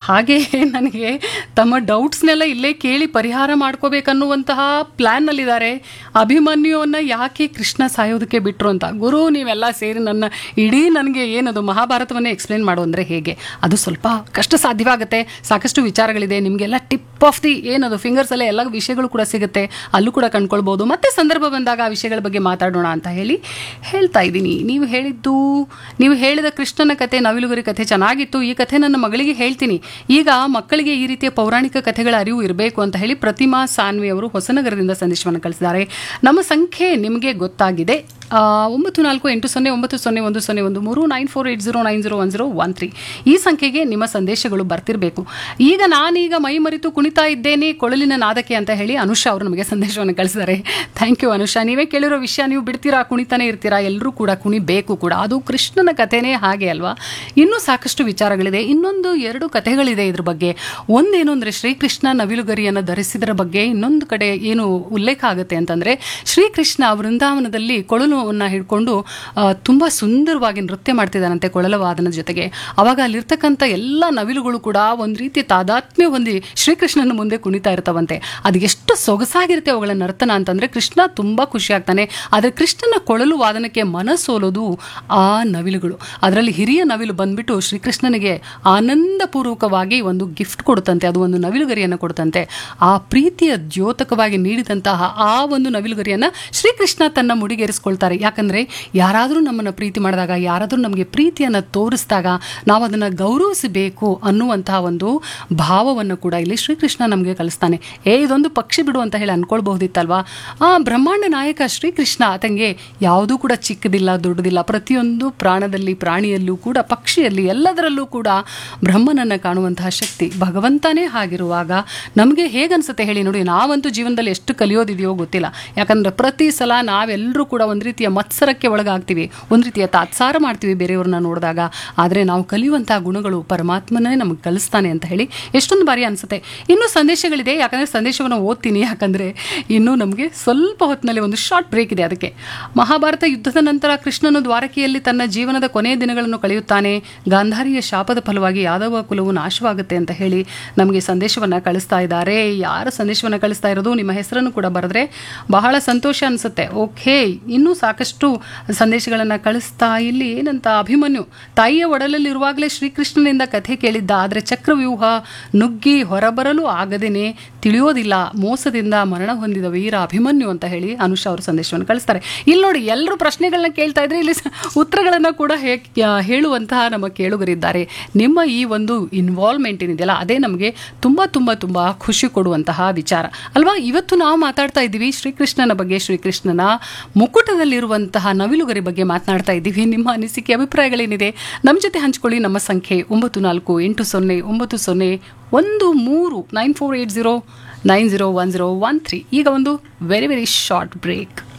ಹಾಗೆ ನನಗೆ ತಮ್ಮ ಡೌಟ್ಸ್ನೆಲ್ಲ ಇಲ್ಲೇ ಕೇಳಿ ಪರಿಹಾರ ಮಾಡ್ಕೋಬೇಕನ್ನುವಂತಹ ಪ್ಲ್ಯಾನ್ನಲ್ಲಿದ್ದಾರೆ ಅಭಿಮನ್ಯುವನ್ನು ಯಾಕೆ ಕೃಷ್ಣ ಸಾಯೋದಕ್ಕೆ ಬಿಟ್ಟರು ಅಂತ ಗುರು ನೀವೆಲ್ಲ ಸೇರಿ ನನ್ನ ಇಡೀ ನನಗೆ ಏನದು ಮಹಾಭಾರತವನ್ನೇ ಎಕ್ಸ್ಪ್ಲೇನ್ ಮಾಡು ಅಂದರೆ ಹೇಗೆ ಅದು ಸ್ವಲ್ಪ ಕಷ್ಟ ಸಾಧ್ಯವಾಗುತ್ತೆ ಸಾಕಷ್ಟು ವಿಚಾರಗಳಿದೆ ನಿಮಗೆಲ್ಲ ಟಿಪ್ ಆಫ್ ದಿ ಏನದು ಫಿಂಗರ್ಸಲ್ಲೇ ಎಲ್ಲ ವಿಷಯಗಳು ಕೂಡ ಸಿಗುತ್ತೆ ಅಲ್ಲೂ ಕೂಡ ಕಂಡ್ಕೊಳ್ಬೋದು ಮತ್ತೆ ಸಂದರ್ಭ ಬಂದಾಗ ಆ ವಿಷಯಗಳ ಬಗ್ಗೆ ಮಾತಾಡೋಣ ಅಂತ ಹೇಳಿ ಹೇಳ್ತಾ ಇದ್ದೀನಿ ನೀವು ಹೇಳಿದ್ದು ನೀವು ಹೇಳಿದ ಕೃಷ್ಣನ ಕತೆ ನವಿಲುಗರಿ ಕಥೆ ಚೆನ್ನಾಗಿತ್ತು ಈ ಕಥೆ ನನ್ನ ಮಗಳಿಗೆ ಹೇಳ್ತೀನಿ ಈಗ ಮಕ್ಕಳಿಗೆ ಈ ರೀತಿಯ ಪೌರಾಣಿಕ ಕಥೆಗಳ ಅರಿವು ಇರಬೇಕು ಅಂತ ಹೇಳಿ ಪ್ರತಿಮಾ ಸಾನ್ವಿ ಅವರು ಹೊಸನಗರದಿಂದ ಸಂದೇಶವನ್ನು ಕಳಿಸಿದ್ದಾರೆ ನಮ್ಮ ಸಂಖ್ಯೆ ನಿಮಗೆ ಗೊತ್ತಾಗಿದೆ ಆ, ಒಂಬತ್ತು ನಾಲ್ಕು ಎಂಟು ಸೊನ್ನೆ ಒಂಬತ್ತು ಸೊನ್ನೆ ಒಂದು ಸೊನ್ನೆ ಒಂದು ಮೂರು nine four eight zero nine zero one zero one three ಈ ಸಂಖ್ಯೆಗೆ ನಿಮ್ಮ ಸಂದೇಶಗಳು ಬರ್ತಿರಬೇಕು ಈಗ ನಾನೀಗ ಮೈ ಮರೆತು ಕುಣಿತಾ ಇದ್ದೇನೆ ಕೊಳಲಿನ ನಾದಕ್ಕೆ ಅಂತ ಹೇಳಿ ಅನುಷಾ ಅವರು ನಮಗೆ ಸಂದೇಶವನ್ನು ಕಳಿಸಿದ್ದಾರೆ ಥ್ಯಾಂಕ್ ಯು ಅನುಷಾ ನೀವೇ ಕೇಳಿರೋ ವಿಷಯ ನೀವು ಬಿಡ್ತೀರಾ ಕುಣಿತಾನೆ ಇರ್ತೀರಾ ಎಲ್ಲರೂ ಕೂಡ ಕುಣಿಬೇಕು ಕೂಡ ಅದು ಕೃಷ್ಣನ ಕಥೆನೇ ಹಾಗೆ ಅಲ್ವಾ ಇನ್ನೂ ಸಾಕಷ್ಟು ವಿಚಾರಗಳಿದೆ ಇನ್ನೊಂದು ಎರಡು ಕಥೆಗಳಿದೆ ಇದ್ರ ಬಗ್ಗೆ ಒಂದೇನು ಅಂದರೆ ಶ್ರೀಕೃಷ್ಣ ನವಿಲುಗರಿಯನ್ನು ಧರಿಸಿದರ ಬಗ್ಗೆ ಇನ್ನೊಂದು ಕಡೆ ಏನು ಉಲ್ಲೇಖ ಆಗುತ್ತೆ ಅಂತಂದರೆ ಶ್ರೀಕೃಷ್ಣ ವೃಂದಾವನದಲ್ಲಿ ಕೊಳಲನ್ನು ಹಿಡ್ಕೊಂಡು ಆ, ತುಂಬ ಸುಂದರವಾಗಿ ನೃತ್ಯ ಮಾಡ್ತಿದ್ದಾನಂತೆ ಕೊಳಲ ವಾದನದ ಜೊತೆಗೆ ಅವಾಗ ಅಲ್ಲಿರ್ತಕ್ಕಂಥ ಎಲ್ಲ ನವಿಲುಗಳು ಕೂಡ ಒಂದು ರೀತಿ ತಾದಾತ್ಮ್ಯ ಹೊಂದಿ ಶ್ರೀಕೃಷ್ಣನ ಮುಂದೆ ಕುಣಿತಾ ಇರ್ತಾವಂತೆ ಅದು ಎಷ್ಟು ಸೊಗಸಾಗಿರುತ್ತೆ ಅವುಗಳ ನರ್ತನ ಅಂತಂದರೆ ಕೃಷ್ಣ ತುಂಬ ಖುಷಿ ಆಗ್ತಾನೆ ಆದರೆ ಕೃಷ್ಣನ ಕೊಳಲು ವಾದನಕ್ಕೆ ಮನಸೋಲೋದು ಆ ನವಿಲುಗಳು ಅದರಲ್ಲಿ ಹಿರಿಯ ನವಿಲು ಬಂದ್ಬಿಟ್ಟು ಶ್ರೀಕೃಷ್ಣನಿಗೆ ಆನಂದಪೂರ್ವಕವಾಗಿ ಒಂದು ಗಿಫ್ಟ್ ಕೊಡುತ್ತಂತೆ ಅದು ಒಂದು ನವಿಲುಗರಿಯನ್ನು ಕೊಡುತ್ತಂತೆ ಆ ಪ್ರೀತಿಯ ದ್ಯೋತಕವಾಗಿ ನೀಡಿದಂತಹ ಆ ಒಂದು ನವಿಲುಗರಿಯನ್ನು ಶ್ರೀಕೃಷ್ಣ ತನ್ನ ಮುಡಿಗೇರಿಸ್ಕೊಳ್ತಾರೆ ಯಾಕಂದರೆ ಯಾರಾದರೂ ನಮ್ಮನ್ನು ಪ್ರೀತಿ ಮಾಡಿದಾಗ ಯಾರಾದರೂ ನಮಗೆ ಪ್ರೀತಿಯನ್ನು ತೋರಿಸಿದಾಗ ನಾವು ಅದನ್ನು ಗೌರವಿಸಬೇಕು ಅನ್ನುವಂತಹ ಒಂದು ಭಾವವನ್ನು ಕೂಡ ಇಲ್ಲಿ ಶ್ರೀಕೃಷ್ಣ ನಮಗೆ ಕಲಿಸ್ತಾನೆ ಏ ಇದೊಂದು ಪಕ್ಷಿ ಬಿಡು ಅಂತ ಹೇಳಿ ಅನ್ಕೊಳ್ಬಹುದಿತ್ತಲ್ವಾ ಆ ಬ್ರಹ್ಮಾಂಡ ನಾಯಕ ಶ್ರೀಕೃಷ್ಣ ಆತಂಗೆ ಯಾವುದೂ ಕೂಡ ಚಿಕ್ಕದಿಲ್ಲ ದೊಡ್ಡದಿಲ್ಲ ಪ್ರತಿಯೊಂದು ಪ್ರಾಣದಲ್ಲಿ ಪ್ರಾಣಿಯಲ್ಲೂ ಕೂಡ ಪಕ್ಷಿಯಲ್ಲಿ ಎಲ್ಲದರಲ್ಲೂ ಕೂಡ ಬ್ರಹ್ಮನನ್ನು ಕಾಣುವಂತಹ ಶಕ್ತಿ ಭಗವಂತನೇ ಹಾಗಿರುವಾಗ ನಮಗೆ ಹೇಗನ್ಸುತ್ತೆ ಹೇಳಿ ನೋಡಿ ನಾವಂತೂ ಜೀವನದಲ್ಲಿ ಎಷ್ಟು ಕಲಿಯೋದಿದೆಯೋ ಗೊತ್ತಿಲ್ಲ ಯಾಕಂದ್ರೆ ಪ್ರತಿ ಸಲ ನಾವೆಲ್ಲರೂ ಕೂಡ ಒಂದು ರೀತಿಯ ಮತ್ಸರಕ್ಕೆ ಒಳಗಾಗ್ತೀವಿ ಒಂದು ರೀತಿಯ ತಾತ್ಸಾರ ಮಾಡ್ತೀವಿ ಬೇರೆಯವ್ರನ್ನ ನೋಡಿದಾಗ ಆದರೆ ನಾವು ಕಲಿಯುವಂತಹ ಗುಣಗಳು ಪರಮಾತ್ಮನೇ ನಮಗೆ ಕಲಿಸ್ತಾನೆ ಅಂತ ಹೇಳಿ ಎಷ್ಟೊಂದು ಬಾರಿ ಅನಿಸುತ್ತೆ ಇನ್ನೂ ಸಂದೇಶಗಳಿದೆ ಯಾಕಂದರೆ ಸಂದೇಶವನ್ನು ಓದ್ತೀನಿ ಯಾಕಂದರೆ ಇನ್ನೂ ನಮಗೆ ಸ್ವಲ್ಪ ಹೊತ್ತಿನಲ್ಲಿ ಒಂದು ಶಾರ್ಟ್ ಬ್ರೇಕ್ ಇದೆ ಅದಕ್ಕೆ ಮಹಾಭಾರತ ಯುದ್ಧದ ನಂತರ ಕೃಷ್ಣನು ದ್ವಾರಕೆಯಲ್ಲಿ ತನ್ನ ಜೀವನದ ಕೊನೆಯ ದಿನಗಳನ್ನು ಕಳೆಯುತ್ತಾನೆ ಗಾಂಧಾರಿಯ ಶಾಪದ ಫಲವಾಗಿ ಯಾದವ ಕುಲವು ನಾಶವಾಗುತ್ತೆ ಅಂತ ಹೇಳಿ ನಮಗೆ ಸಂದೇಶವನ್ನು ಕಳಿಸ್ತಾ ಇದ್ದಾರೆ ಯಾರ ಸಂದೇಶವನ್ನು ಕಳಿಸ್ತಾ ಇರೋದು ನಿಮ್ಮ ಹೆಸರನ್ನು ಕೂಡ ಬರೆದ್ರೆ ಬಹಳ ಸಂತೋಷ ಅನಿಸುತ್ತೆ ಓಕೆ ಇನ್ನೂ ಸಾಕಷ್ಟು ಸಂದೇಶಗಳನ್ನು ಕಳಿಸ್ತಾ ಇಲ್ಲಿ ಏನಂತ ಅಭಿಮನ್ಯು ತಾಯಿಯ ಒಡಲಲ್ಲಿರುವಾಗಲೇ ಶ್ರೀಕೃಷ್ಣನಿಂದ ಕಥೆ ಕೇಳಿದ್ದ ಆದರೆ ಚಕ್ರವ್ಯೂಹ ನುಗ್ಗಿ ಹೊರಬರಲು ಆಗದೇನೆ ತಿಳಿಯೋದಿಲ್ಲ ಮೋಸದಿಂದ ಮರಣ ಹೊಂದಿದ ವೀರ ಅಭಿಮನ್ಯು ಅಂತ ಹೇಳಿ ಅನುಷಾ ಅವರು ಸಂದೇಶವನ್ನು ಕಳಿಸ್ತಾರೆ ಇಲ್ಲಿ ನೋಡಿ ಎಲ್ಲರೂ ಪ್ರಶ್ನೆಗಳನ್ನ ಕೇಳ್ತಾ ಇದ್ರೆ ಇಲ್ಲಿ ಸ- ಉತ್ತರಗಳನ್ನು ಕೂಡ ಹೇ ಹೇಳುವಂತಹ ನಮ್ಮ ಕೇಳುಗರಿದ್ದಾರೆ ನಿಮ್ಮ ಈ ಒಂದು ಇನ್ವಾಲ್ವ್ಮೆಂಟ್ ಏನಿದೆಯಲ್ಲ ಅದೇ ನಮಗೆ ತುಂಬ ತುಂಬ ತುಂಬ ಖುಷಿ ಕೊಡುವಂತಹ ವಿಚಾರ ಅಲ್ವಾ ಇವತ್ತು ನಾವು ಮಾತಾಡ್ತಾ ಇದ್ದೀವಿ ಶ್ರೀಕೃಷ್ಣನ ಬಗ್ಗೆ ಶ್ರೀಕೃಷ್ಣನ ಮುಕುಟದಲ್ಲಿರುವಂತಹ ನವಿಲುಗರಿ ಬಗ್ಗೆ ಮಾತನಾಡ್ತಾ ಇದ್ದೀವಿ ನಿಮ್ಮ ಅನಿಸಿಕೆ ಅಭಿಪ್ರಾಯಗಳೇನಿದೆ ನಮ್ಮ ಜೊತೆ ಹಂಚ್ಕೊಳ್ಳಿ ನಮ್ಮ ಸಂಖ್ಯೆ ಒಂಬತ್ತು ನಾಲ್ಕು ಎಂಟು ಸೊನ್ನೆ ಒಂಬತ್ತು ಸೊನ್ನೆ ಒಂದು ಮೂರು nine four eight zero nine zero one zero one three ಈಗ ಒಂದು ವೆರಿ ವೆರಿ ಶಾರ್ಟ್ ಬ್ರೇಕ್